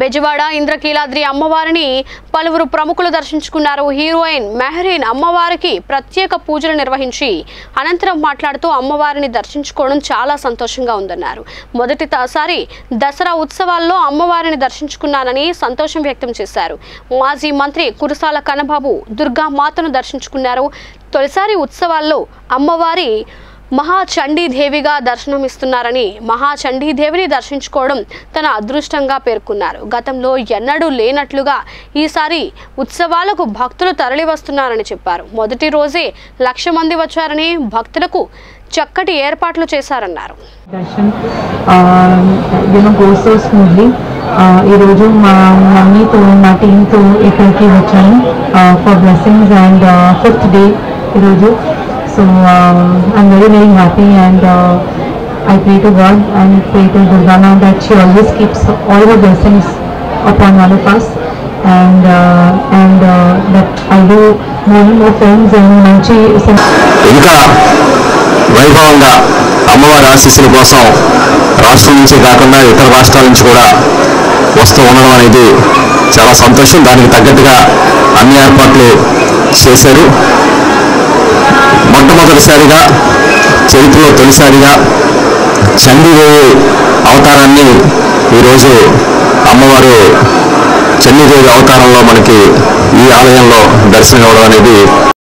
బెజవాడ ఇంద్రకీలాద్రి అమ్మవారిని పలువురు ప్రముఖులు దర్శించుకున్నారు హీరోయిన్ మెహరీన్ అమ్మవారికి ప్రత్యేక పూజలు నిర్వహించి అనంతరం మాట్లాడుతూ అమ్మవారిని దర్శించుకోవడం చాలా సంతోషంగా ఉందన్నారు మొదటిసారి దసరా ఉత్సవాల్లో అమ్మవారిని దర్శించుకున్నానని సంతోషం వ్యక్తం చేశారు మాజీ మంత్రి కురసాల కన్నబాబు దుర్గా మాతను దర్శించుకున్నారు తొలిసారి ఉత్సవాల్లో అమ్మవారి మహాచండీదేవిగా దర్శనమిస్తున్నారని మహాచండీదేవిని దర్శించుకోవడం తన అదృష్టంగా పేర్కొన్నారు గతంలో ఎన్నడూ లేనట్లుగా ఈసారి ఉత్సవాలకు భక్తులు తరలివస్తున్నారని చెప్పారు మొదటి రోజే లక్ష మంది వచ్చారని భక్తులకు చక్కటి ఏర్పాట్లు చేశారన్నారు darshan you know go so smoothly ఈరోజు మా మమ్మీతో మా టీంతో ఇక్కడికి వచ్చాను for blessings and fifth day ఈరోజు so I'm very very happy and I pray to God and pray to దుర్గానా that she always keeps all the blessings upon all of us and uh, and uh, that I do more and more films and మంచి ఇంకా వైభవంగా అమ్మవారి ఆశీస్సుల కోసం రాష్ట్రం నుంచి కాకుండా ఇతర రాష్ట్రాల నుంచి కూడా వస్తూ ఉండడం అనేది చాలా సంతోషం దానికి తగ్గట్టుగా అన్ని ఏర్పాట్లు చేశారు మొట్టమొదటిసారిగా చరిత్రలో తొలిసారిగా చండీదేవి అవతారాన్ని ఈరోజు అమ్మవారు చండీదేవి అవతారంలో మనకి ఈ ఆలయంలో దర్శనం ఇవ్వడం అనేది